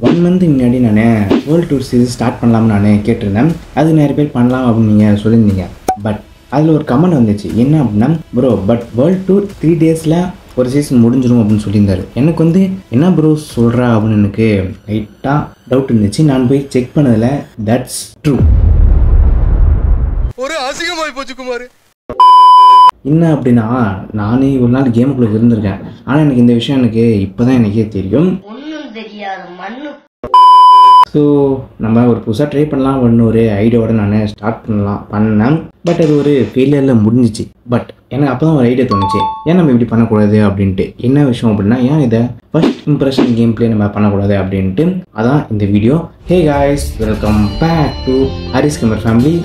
one month முன்னாடி நான் world tour series start பண்ணலாம்னு நான் கேட்டிருந்தேன் அது நிறைய பேர் பண்ணலாம் அப்படின்னு நீங்கள் சொல்லியிருந்தீங்க பட் அதில் ஒரு கமெண்ட் வந்துச்சு என்ன அப்படின்னா bro but world tour three டேஸில் ஒரு சீசன் முடிஞ்சிடும் அப்படின்னு சொல்லியிருந்தாரு எனக்கு வந்து என்ன ப்ரோ சொல்கிறா அப்படின்னு எனக்கு லைட்டாக டவுட் இருந்துச்சு நான் போய் செக் பண்ணதில் தட்ஸ் ட்ரூ ஒரு அசிங்கமாய் போச்சு குமார் என்ன அப்படின்னா நானே ஒரு நாள் கேமுக்குள்ளே இருந்திருக்கேன் ஆனால் எனக்கு இந்த விஷயம் எனக்கு இப்போ தான் எனக்கே தெரியும் ஒன்றும் தெரியாத மண்ணு ஸோ நம்ம ஒரு புதுசாக ட்ரை பண்ணலாம் அப்படின்னு ஒரு ஐடியாவோட நான் ஸ்டார்ட் பண்ணலாம் பண்ணேன் பட் அது ஒரு ஃபெயிலியரில் முடிஞ்சிச்சு பட் எனக்கு அப்போ தான் ஒரு ஐடியா தோணுச்சு ஏன் நம்ம இப்படி பண்ணக்கூடாது அப்படின்ட்டு என்ன விஷயம் அப்படின்னா ஏன் இதை ஃபர்ஸ்ட் இம்ப்ரெஷன் கேம் ப்ளே நம்ம பண்ணக்கூடாது அப்படின்ட்டு அதான் இந்த video hey guys welcome back to Haris Kamar family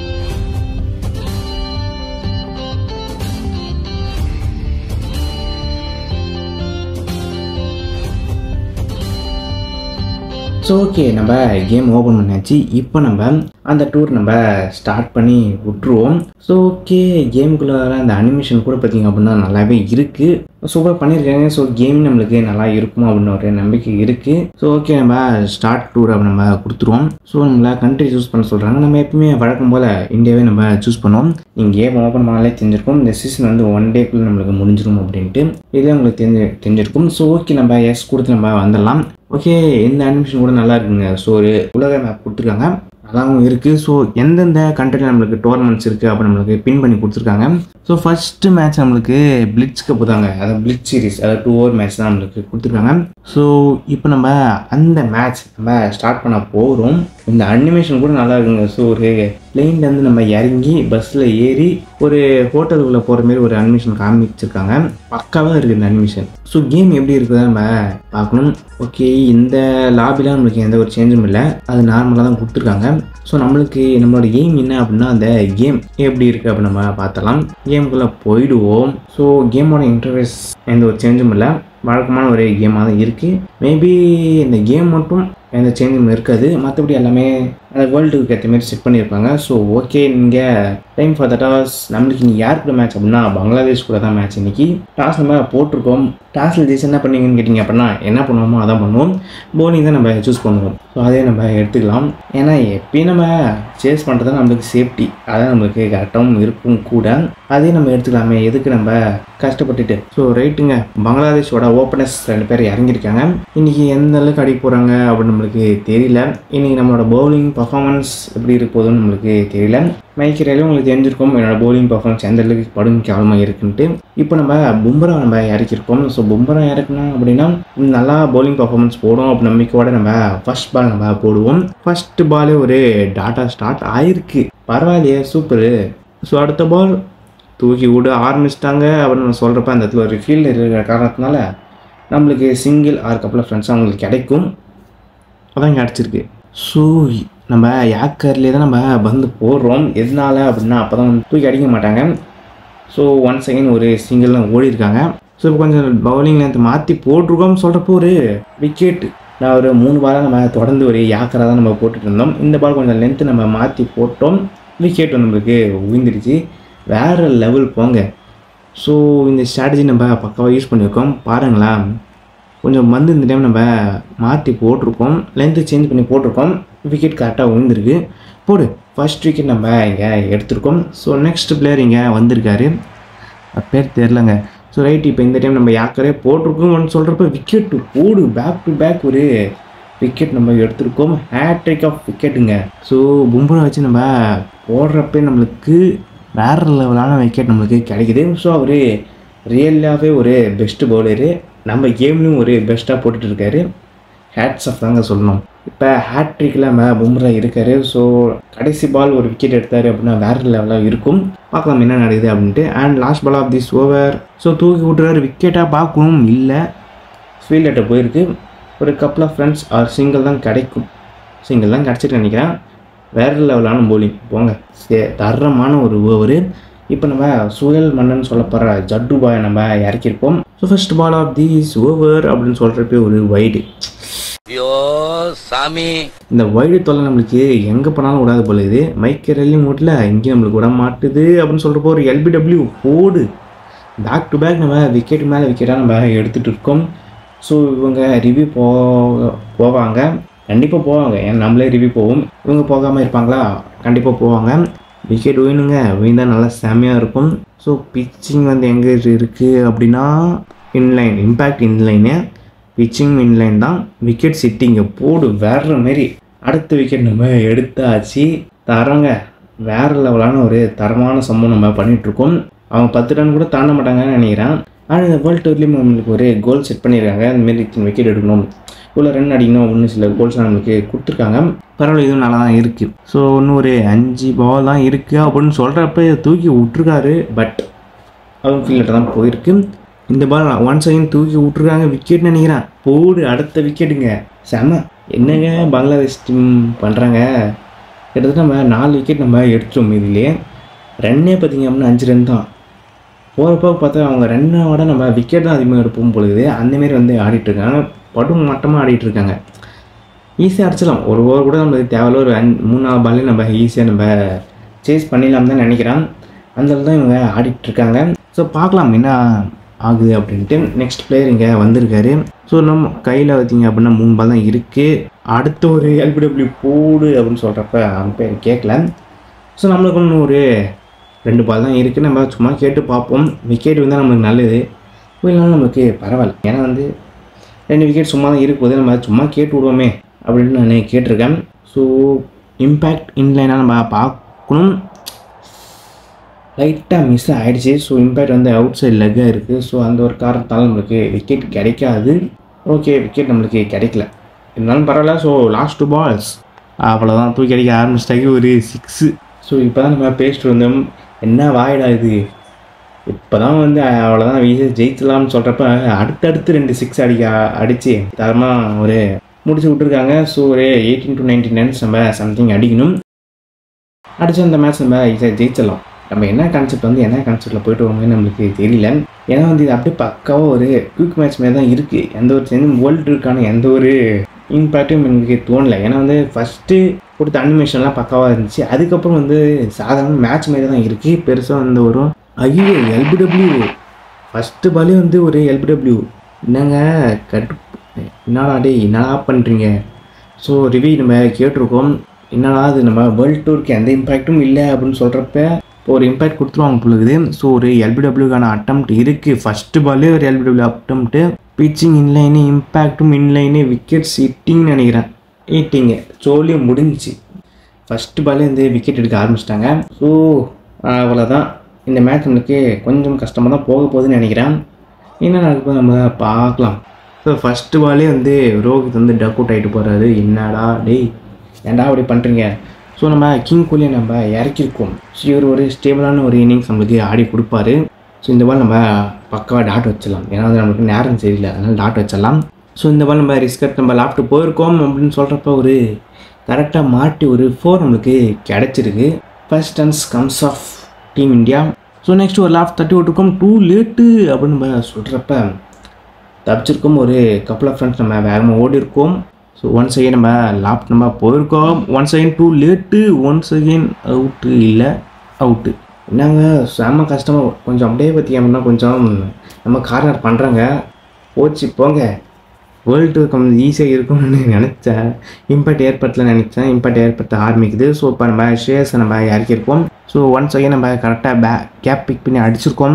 so okay நம்ம கேம் ஓப்பன் பண்ணியாச்சு இப்போ நம்ம அந்த டூர் நம்ம ஸ்டார்ட் பண்ணி விட்ருவோம் ஸோ ஓகே கேமுக்குள்ளே வர அந்த அனிமேஷன் கூட பார்த்தீங்க அப்படின்னா நல்லாவே இருக்குது சூப்பர் பண்ணியிருக்காங்க ஸோ கேம் நம்மளுக்கு நல்லா இருக்கும் அப்படின்னு ஒரு நம்பிக்கை இருக்குது ஸோ ஓகே நம்ம ஸ்டார்ட் டூர் அப்படி நம்ம கொடுத்துருவோம் ஸோ நம்மளை கண்ட்ரி சூஸ் பண்ண சொல்கிறாங்க நம்ம எப்பவுமே வழக்கம் போல் இந்தியாவே நம்ம சூஸ் பண்ணுவோம் நீங்கள் கேம் ஓப்பன் பண்ணாலே தெரிஞ்சிருக்கும் இந்த சீசன் வந்து ஒன் டேக்குள்ளே நம்மளுக்கு முடிஞ்சிடும் அப்படின்ட்டு இதே உங்களுக்கு தெரிஞ்சு தெரிஞ்சிருக்கும் ஸோ ஓகே நம்ம எஸ் கொடுத்து நம்ம வந்துடலாம் ஓகே இந்த அனிமேஷன் கூட நல்லா இருக்குங்க ஸோ ஒரு உலக மேப் கொடுத்துருக்காங்க நல்லாவும் இருக்குது ஸோ எந்தெந்த கண்ட்ரியில் நம்மளுக்கு டோர்னமெண்ட்ஸ் இருக்குது அப்போ நம்மளுக்கு பின் பண்ணி கொடுத்துருக்காங்க ஸோ ஃபஸ்ட்டு மேட்ச் நம்மளுக்கு பிளிட்ஸ் கப்பு தாங்க அதாவது பிளிட் சீரிஸ் அதாவது டூ ஓவர் மேட்ச் தான் நம்மளுக்கு கொடுத்துருக்காங்க ஸோ இப்போ நம்ம அந்த மேட்ச் நம்ம ஸ்டார்ட் பண்ண போகிறோம் இந்த அனிமேஷன் கூட நல்லா இருக்குங்க ஸோ ஒரு பிளெயின்லேருந்து நம்ம இறங்கி பஸ்ஸில் ஏறி ஒரு ஹோட்டலுக்குள்ளே போகிற மாதிரி ஒரு அனிமேஷன் காமிச்சிருக்காங்க பக்காவாக இருக்குது இந்த அனிமேஷன் ஸோ கேம் எப்படி இருக்குதா நம்ம பார்க்கணும் ஓகே இந்த லாபிலாம் நம்மளுக்கு எந்த ஒரு சேஞ்சும் இல்லை அது நார்மலாக தான் கொடுத்துருக்காங்க ஸோ நம்மளுக்கு நம்மளோட எய்ம் என்ன அப்படின்னா அந்த கேம் எப்படி இருக்குது அப்படின்னு நம்ம பார்த்தலாம் கேமுக்குள்ளே போயிடுவோம் ஸோ கேமோட இன்டர்ஃபேஸ் எந்த ஒரு சேஞ்சும் இல்லை வழக்கமான ஒரு கேமாக தான் இருக்குது மேபி இந்த கேம் மட்டும் எந்த சேஞ்சும் இருக்காது மற்றபடி எல்லாமே அந்த வேர்ல்டுக்கு ஏற்ற மாதிரி செட் பண்ணியிருப்பாங்க ஸோ ஓகே நீங்கள் டைம் ஃபார் த டாஸ் நம்மளுக்கு இன்னைக்கு யார் கூட மேட்ச் அப்படின்னா பங்களாதேஷ் கூட தான் மேட்ச் இன்னைக்கு டாஸ் நம்ம போட்டிருக்கோம் டாஸில் ஜெயிச்சு என்ன பண்ணீங்கன்னு கேட்டிங்க அப்படின்னா என்ன பண்ணுவோமோ அதான் பண்ணுவோம் போலிங் தான் நம்ம சூஸ் பண்ணுவோம் ஸோ அதே நம்ம எடுத்துக்கலாம் ஏன்னா எப்பயும் நம்ம சேஸ் பண்ணுறது தான் நம்மளுக்கு சேஃப்டி அதான் நம்மளுக்கு கரெக்டாகவும் இருக்கும் கூட அதே நம்ம எடுத்துக்கலாமே எதுக்கு நம்ம கஷ்டப்பட்டுட்டு ஸோ ரைட்டுங்க பங்களாதேஷோட ஓப்பனர்ஸ் ரெண்டு பேர் இறங்கியிருக்காங்க இன்னைக்கு எந்த அளவுக்கு அடி போகிறாங்க அப்படின்னு நம்மளுக்கு தெரியல இன்னைக்கு நம்மளோட பவுலிங் பர்ஃபார்மன்ஸ் எப்படி இருக்க போகுதுன்னு நம்மளுக்கு தெரியல மைக்கிறேலே உங்களுக்கு தெரிஞ்சிருக்கும் என்னோட பவுலிங் பர்ஃபார்மன்ஸ் எந்த அளவுக்கு படும் கேவலமாக இருக்குன்ட்டு இப்போ நம்ம பும்ரா நம்ம இறக்கியிருக்கோம் ஸோ பும்ரா இறக்கணும் அப்படின்னா நல்லா பவுலிங் பர்ஃபார்மன்ஸ் போடும் அப்படி நம்பிக்கையோட நம்ம ஃபர்ஸ்ட் பால் நம்ம போடுவோம் ஃபர்ஸ்ட் பாலே ஒரு டாட்டா ஸ்டார்ட் ஆயிருக்கு பரவாயில்லையே சூப்பரு ஸோ அடுத்த பால் தூக்கி விட ஆரம்பிச்சிட்டாங்க அப்படின்னு நம்ம சொல்கிறப்ப அந்த இடத்துல ஒரு ஃபீல்டு இருக்கிற காரணத்தினால நம்மளுக்கு சிங்கிள் ஆறு கப்பல் ஃப்ரெண்ட்ஸ் அவங்களுக்கு கிடைக்கும் அதான் கிடச்சிருக்கு ஸோ நம்ம யாக்கர்லேயே தான் நம்ம வந்து போடுறோம் எதனால அப்படின்னா அப்போ தான் தூக்கி அடிக்க மாட்டாங்க ஸோ ஒன் செகண்ட் ஒரு சிங்கிள்லாம் ஓடி இருக்காங்க ஸோ இப்போ கொஞ்சம் பவுலிங் லென்த் மாற்றி போட்டிருக்கோம் சொல்கிறப்போ ஒரு விக்கெட் நான் ஒரு மூணு பாலாக நம்ம தொடர்ந்து ஒரு யாக்கராக தான் நம்ம போட்டுட்டு இருந்தோம் இந்த பால் கொஞ்சம் லென்த்து நம்ம மாற்றி போட்டோம் விக்கெட் நம்மளுக்கு உயிர்ந்துடுச்சு வேறு லெவல் போங்க ஸோ இந்த ஸ்ட்ராட்டஜி நம்ம பக்காவாக யூஸ் பண்ணியிருக்கோம் பாருங்களேன் கொஞ்சம் வந்து இந்த டைம் நம்ம மாற்றி போட்டிருக்கோம் லென்த்து சேஞ்ச் பண்ணி போட்டிருக்கோம் விக்கெட் கரெக்டாக விழுந்திருக்கு போடு ஃபர்ஸ்ட் விக்கெட் நம்ம இங்கே எடுத்திருக்கோம் ஸோ நெக்ஸ்ட் பிளேயர் இங்கே வந்திருக்காரு அவர் பேர் தெரிலங்க ஸோ ரைட் இப்போ இந்த டைம் நம்ம யாக்கரே போட்டிருக்கோம்னு சொல்கிறப்ப விக்கெட் போடு பேக் டு பேக் ஒரு விக்கெட் நம்ம எடுத்திருக்கோம் ஹேட்ரிக் ஆஃப் விக்கெட்டுங்க ஸோ பும்ரா வச்சு நம்ம போடுறப்ப நம்மளுக்கு வேற லெவலான விக்கெட் நம்மளுக்கு கிடைக்குது ஸோ அவர் ரியலாகவே ஒரு பெஸ்ட் பவுலரு நம்ம கேம்லேயும் ஒரு பெஸ்ட்டாக போட்டுட்டு இருக்காரு ஹேட்ஸ் ஆஃப் தாங்க சொல்லணும் இப்போ ஹேட்ரிக்கில் நம்ம பும்ரா இருக்காரு ஸோ கடைசி பால் ஒரு விக்கெட் எடுத்தார் அப்படின்னா வேறு லெவலாக இருக்கும் பார்க்கலாம் என்ன நடக்குது அப்படின்ட்டு and last ball of this over so தூக்கி விட்டுறாரு விக்கெட்டாக பார்க்கணும் இல்லை ஃபீல்டர்கிட்ட போயிருக்கு ஒரு couple of friends R single தான் கிடைக்கும் சிங்கிள் தான் கிடச்சிட்டு நினைக்கிறேன் வேறு லெவலான bowling போங்க சே தரமான ஒரு ஓவர் இப்போ நம்ம சுயல் மன்னன் சொல்ல போகிற ஜட்டு பாயை நம்ம இறக்கியிருப்போம் so first ball of this over அப்படின்னு சொல்கிறப்ப ஒரு வைடு ஐயோ சாமி இந்த வைடு தொல்லை நம்மளுக்கு எங்கே போனாலும் விடாது போல இது மைக்கர் எல்லி மூட்டில் இங்கேயும் நம்மளுக்கு விட மாட்டுது அப்படின்னு சொல்கிறப்போ ஒரு எல்பிடபிள்யூ போடு பேக் டு பேக் நம்ம விக்கெட் மேலே விக்கெட்டாக நம்ம எடுத்துகிட்டு இருக்கோம் ஸோ இவங்க ரிவ்யூ போ போவாங்க கண்டிப்பாக போவாங்க ஏன்னா நம்மளே ரிவ்யூ போவோம் இவங்க போகாமல் இருப்பாங்களா கண்டிப்பாக போவாங்க விக்கெட் விழுனுங்க விழுந்தா நல்லா செம்மையாக இருக்கும் ஸோ பிச்சிங் வந்து எங்கே இருக்குது அப்படின்னா inline impact inline pitching inline தான் விக்கெட் சிட்டிங்க போடு வேற மாரி அடுத்த விக்கெட் நம்ம எடுத்தாச்சு தரங்க வேற லெவலான ஒரு தரமான சம்பவம் நம்ம பண்ணிகிட்ருக்கோம் அவங்க பத்து ரன் கூட தாண்ட மாட்டாங்கன்னு நினைக்கிறேன் ஆனால் இந்த வேர்ல்டு டூர்லேயும் நம்மளுக்கு ஒரு கோல் செட் பண்ணியிருக்காங்க இந்த மாரி இத்தனை விக்கெட் எடுக்கணும் இவ்வளோ ரன் அடிக்கணும் ஒன்று சில கோல்ஸ் நம்மளுக்கு கொடுத்துருக்காங்க பரவாயில்ல இதுவும் நல்லா தான் இருக்குது ஸோ இன்னும் ஒரு அஞ்சு பால் தான் இருக்குது அப்படின்னு சொல்கிறப்ப தூக்கி விட்ருக்காரு பட் அவங்க ஃபீல்டில் தான் போயிருக்கு இந்த பால் ஒன் செகண்ட் தூக்கி விட்ருக்காங்க விக்கெட் நினைக்கிறேன் போடு அடுத்த விக்கெட்டுங்க செம என்னங்க பங்களாதேஷ் டீம் பண்ணுறாங்க கிட்டத்தட்ட நம்ம நாலு விக்கெட் நம்ம எடுத்தோம் இதுலேயே ரன்னே பார்த்தீங்க அப்படின்னா அஞ்சு ரன் தான் போகிறப்போ பார்த்தா அவங்க ரன்னை விட நம்ம விக்கெட் தான் அதிகமாக எடுப்போம் பொழுது அந்தமாரி வந்து ஆடிட்டு இருக்காங்க படும் மட்டமாக ஆடிட்டு இருக்காங்க ஈஸியாக அடிச்சிடலாம் ஒரு ஓவர் கூட நம்மளுக்கு தேவையில்ல ஒரு அஞ்சு மூணாவது பால்லே நம்ம ஈஸியாக நம்ம சேஸ் பண்ணிடலாம் தான் நினைக்கிறேன் அந்த அளவு தான் இவங்க ஆடிட்டு இருக்காங்க ஸோ பார்க்கலாம் என்ன ஆகுது அப்படின்ட்டு நெக்ஸ்ட் பிளேயர் இங்கே வந்திருக்காரு ஸோ நம்ம கையில் பார்த்தீங்க அப்படின்னா மூணு பால் தான் இருக்குது அடுத்த ஒரு எல்பிடபிள்யூ போடு அப்படின்னு சொல்கிறப்ப அவங்க பேர் கேட்கல ஸோ நம்மளுக்கு இன்னும் ஒரு ரெண்டு பால் தான் இருக்குது நம்ம சும்மா கேட்டு பார்ப்போம் விக்கெட் வந்தால் நம்மளுக்கு நல்லது இல்லைனாலும் நம்மளுக்கு பரவாயில்ல ஏன்னா வந்து ரெண்டு விக்கெட் சும்மா தான் இருக்கும்போது நம்ம சும்மா கேட்டு விடுவோமே அப்படின்னு நான் கேட்டிருக்கேன் ஸோ இம்பேக்ட் இன்லைனாக நம்ம பார்க்கணும் லைட்டாக மிஸ் ஆகிடுச்சு ஸோ இம்பேக்ட் வந்து அவுட் சைட் லெக்காக இருக்குது ஸோ அந்த ஒரு காரணத்தால் நம்மளுக்கு விக்கெட் கிடைக்காது ஓகே விக்கெட் நம்மளுக்கு கிடைக்கல இருந்தாலும் பரவாயில்ல ஸோ லாஸ்ட் டூ பால்ஸ் அவ்வளோதான் தூக்கி அடிக்க ஆரம்பிச்சிட்டாக்கி ஒரு சிக்ஸு ஸோ இப்போ தான் நம்ம பேசிட்டு வந்தோம் என்ன வாயிடா இது இப்போ தான் வந்து அவ்வளோதான் வீச ஜெயிச்சலாம்னு சொல்கிறப்ப அடுத்தடுத்து ரெண்டு சிக்ஸ் அடிக்க அடித்து தரமாக ஒரு முடிச்சு விட்ருக்காங்க ஸோ ஒரு எயிட்டீன் டு நைன்டீன் ரன்ஸ் நம்ம சம்திங் அடிக்கணும் அடிச்சு அந்த மேட்ச் நம்ம ஈஸியாக ஜெயிச்சிடலாம் நம்ம என்ன கான்செப்ட் வந்து என்ன கான்செப்டில் போயிட்டு வரோங்கன்னு நம்மளுக்கு தெரியல ஏன்னா வந்து இது அப்படியே பக்காவாக ஒரு குயிக் மேட்ச் மாதிரி தான் இருக்குது எந்த ஒரு சேர்ந்து வேர்ல்டுக்கான எந்த ஒரு இம்பேக்ட்டும் எனக்கு தோணல ஏன்னா வந்து ஃபஸ்ட்டு கொடுத்த அனிமேஷன்லாம் பக்காவாக இருந்துச்சு அதுக்கப்புறம் வந்து சாதாரண மேட்ச் மாதிரி தான் இருக்குது பெருசாக வந்து வரும் ஐயோ எல்பிடபிள்யூ ஃபஸ்ட்டு பாலே வந்து ஒரு எல்பிடபிள்யூ என்னங்க கட்டு என்னடா டேய் என்னடா பண்ணுறீங்க ஸோ ரிவ்யூ நம்ம கேட்டிருக்கோம் என்னடா அது நம்ம வேர்ல்டு டூருக்கு எந்த இம்பேக்ட்டும் இல்லை அப்படின்னு சொல்கிறப்ப இப்போ ஒரு இம்பேக்ட் கொடுத்துருவாங்க பொழுது ஸோ ஒரு எல்பிடபிள்யூக்கான அட்டம்ப்ட் இருக்குது ஃபஸ்ட்டு பாலே ஒரு எல்பிடபிள்யூ அட்டம்ப்ட்டு பிச்சிங் இன்லைனு இம்பேக்ட்டும் இன்லைனு விக்கெட் சிட்டிங்னு நினைக்கிறேன் எயிட்டிங்கு சோலி முடிஞ்சிச்சு ஃபஸ்ட்டு பாலே வந்து விக்கெட் எடுக்க ஆரம்பிச்சிட்டாங்க ஸோ அவ்வளோதான் இந்த மேட்ச் நம்மளுக்கு கொஞ்சம் கஷ்டமாக தான் போக போகுதுன்னு நினைக்கிறேன் என்ன நடக்குது நம்ம பார்க்கலாம் ஸோ ஃபஸ்ட்டு பாலே வந்து ரோஹித் வந்து டக் அவுட் ஆகிட்டு போகிறாரு என்னடா டேய் ஏன்டா அப்படி பண்ணுறீங்க ஸோ நம்ம கிங் கோலியை நம்ம இறக்கிருக்கோம் ஸோ இவர் ஒரு ஸ்டேபிளான ஒரு இன்னிங்ஸ் நம்மளுக்கு ஆடி கொடுப்பாரு ஸோ இந்த பால் நம்ம பக்காவாக டாட் வச்சிடலாம் ஏன்னா வந்து நம்மளுக்கு நேரம் சரியில்லை அதனால் டாட் வச்சிடலாம் ஸோ இந்த பால் நம்ம ரிஸ்கட் நம்ம லாஃப்ட் போயிருக்கோம் அப்படின்னு சொல்கிறப்ப ஒரு கரெக்டாக மாட்டி ஒரு ஃபோர் நம்மளுக்கு கிடச்சிருக்கு first runs comes of team India so next ஒரு லாஃப்ட் தட்டி விட்டுருக்கோம் டூ லேட்டு அப்படின்னு நம்ம சொல்கிறப்ப தப்பிச்சிருக்கோம் ஒரு கப்பல் ஆஃப் ஃப்ரெண்ட்ஸ் நம்ம வேகமாக ஓடி இருக்கோம் ஸோ ஒன் செகண்ட் நம்ம லாப்ட் நம்ம போயிருக்கோம் one second two late one second out இல்லை அவுட்டு என்னங்க செம்ம கஷ்டமாக கொஞ்சம் அப்படியே பற்றி அப்படின்னா கொஞ்சம் நம்ம கார்னர் பண்ணுறாங்க போச்சு போங்க வேர்ல்டு கொஞ்சம் ஈஸியாக இருக்கும்னு நினச்சேன் இம்பேக்ட் ஏற்படுத்தல நினச்சேன் இம்பேக்ட் ஏற்படுத்த ஆரம்பிக்குது ஸோ இப்போ நம்ம ஷேர்ஸை நம்ம இறக்கியிருக்கோம் ஸோ ஒன் செகண்ட் நம்ம கரெக்டாக பே கேப் பிக் பண்ணி அடிச்சிருக்கோம்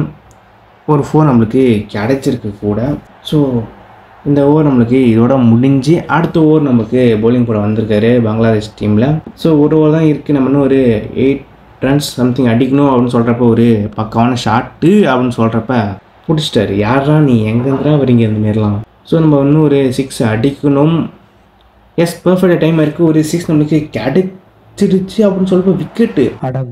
ஒரு ஃபோர் நம்மளுக்கு கிடைச்சிருக்கு கூட ஸோ இந்த ஓவர் நம்மளுக்கு இதோட முடிஞ்சு அடுத்த ஓவர் நமக்கு bowling கூட வந்திருக்காரு பங்களாதேஷ் டீமில் ஸோ ஒரு ஓவர் தான் இருக்குது நம்ம இன்னும் ஒரு எயிட் ரன்ஸ் சம்திங் அடிக்கணும் அப்படின்னு சொல்கிறப்ப ஒரு பக்காவான ஷாட்டு அப்படின்னு சொல்கிறப்ப பிடிச்சிட்டாரு யாரா நீ எங்கேருந்துடா வரீங்க இந்த மாரிலாம் ஸோ நம்ம இன்னும் ஒரு சிக்ஸ் அடிக்கணும் எஸ் பர்ஃபெக்ட் டைம் இருக்குது ஒரு சிக்ஸ் நம்மளுக்கு கிடைச்சிருச்சு அப்படின்னு சொல்கிறப்ப விக்கெட்டு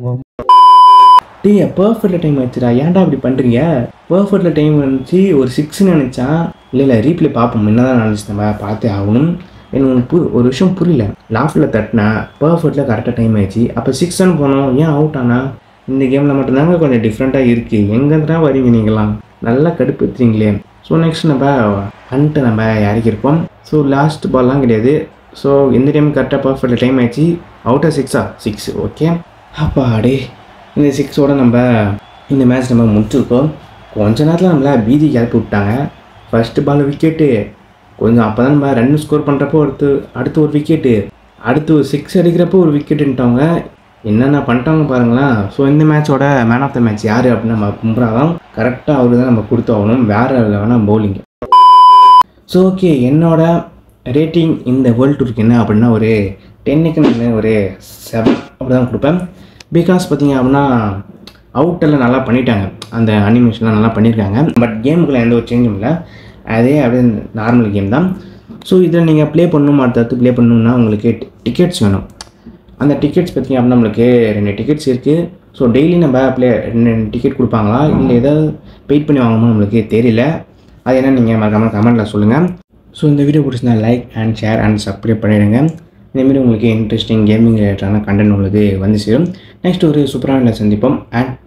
டேய் பர்ஃபெக்டில் டைம் ஆச்சுடா ஏன்டா அப்படி பண்ணுறீங்க பர்ஃபெக்டில் டைம் வந்துச்சு ஒரு சிக்ஸ்னு நினச்சா இல்லை இல்லை ரீப்ளே பார்ப்போம் என்ன தான் நினச்சி நம்ம பார்த்தே ஆகணும் எனக்கு ஒன்று பு ஒரு விஷயம் புரியல லாஃப்டில் தட்டினா பர்ஃபெக்டில் கரெக்டாக டைம் ஆயிடுச்சு அப்போ சிக்ஸ்னு போனோம் ஏன் அவுட் ஆனா இந்த கேமில் மட்டும்தாங்க கொஞ்சம் டிஃப்ரெண்ட்டாக இருக்குது எங்கேருந்து தான் வரீங்க நீங்களாம் நல்லா கடுப்பேற்றுறீங்களே ஸோ நெக்ஸ்ட் நம்ம ஹண்ட்டை நம்ம இறக்கியிருப்போம் ஸோ லாஸ்ட் பால்லாம் கிடையாது ஸோ இந்த டைம் கரெக்டாக பர்ஃபெக்ட் டைம் ஆயிடுச்சு அவுட்டா சிக்ஸா சிக்ஸ் ஓகே அப்பாடே இந்த சிக்ஸோட நம்ம இந்த மேட்ச் நம்ம முடிச்சிருக்கோம் கொஞ்ச நேரத்தில் நம்மள பீதி கிளப்பி விட்டாங்க ஃபஸ்ட்டு பால் விக்கெட்டு கொஞ்சம் அப்போ தான் நம்ம ரன் ஸ்கோர் பண்ணுறப்போ அடுத்து அடுத்து ஒரு விக்கெட்டு அடுத்து ஒரு சிக்ஸ் அடிக்கிறப்போ ஒரு விக்கெட்டுன்ட்டவங்க என்னென்ன பண்ணிட்டாங்க பாருங்களேன் ஸோ இந்த மேட்சோட மேன் ஆஃப் த மேட்ச் யார் அப்படின்னு நம்ம பும்ரா தான் கரெக்டாக அவரு தான் நம்ம கொடுத்தாகணும் வேறு லெவலாக பவுலிங் ஸோ ஓகே என்னோட ரேட்டிங் இந்த வேர்ல்டு டூருக்கு என்ன அப்படின்னா ஒரு டென்னுக்கு நான் ஒரு செவன் அப்படி தான் கொடுப்பேன் பிகாஸ் பார்த்தீங்க அப்படின்னா அவுட்டெல்லாம் நல்லா பண்ணிட்டாங்க அந்த அனிமேஷன்லாம் நல்லா பண்ணியிருக்காங்க பட் கேமுக்குள்ள எந்த ஒரு சேஞ்சும் இல்லை அதே அப்படியே நார்மல் கேம் தான் ஸோ இதில் நீங்கள் ப்ளே பண்ணணும் அடுத்தடுத்து ப்ளே பண்ணணும்னா உங்களுக்கு டிக்கெட்ஸ் வேணும் அந்த டிக்கெட்ஸ் பார்த்தீங்க அப்படின்னா நம்மளுக்கு ரெண்டு டிக்கெட்ஸ் இருக்குது ஸோ டெய்லி நம்ம ப்ளே ரெண்டு ரெண்டு டிக்கெட் கொடுப்பாங்களா இல்லை ஏதாவது வெயிட் பண்ணி வாங்கணுமா நம்மளுக்கு தெரியல அது என்ன நீங்கள் மறக்காமல் கமெண்ட்டில் சொல்லுங்கள் ஸோ இந்த வீடியோ பிடிச்சிருந்தா like and share and subscribe பண்ணிடுங்க இதேமாரி உங்களுக்கு இன்ட்ரெஸ்டிங் கேமிங் ரிலேட்டடான கண்டென்ட் உங்களுக்கு வந்து சேரும் நெக்ஸ்ட் ஒரு சூப்பரான சந்திப்போம் அண்ட்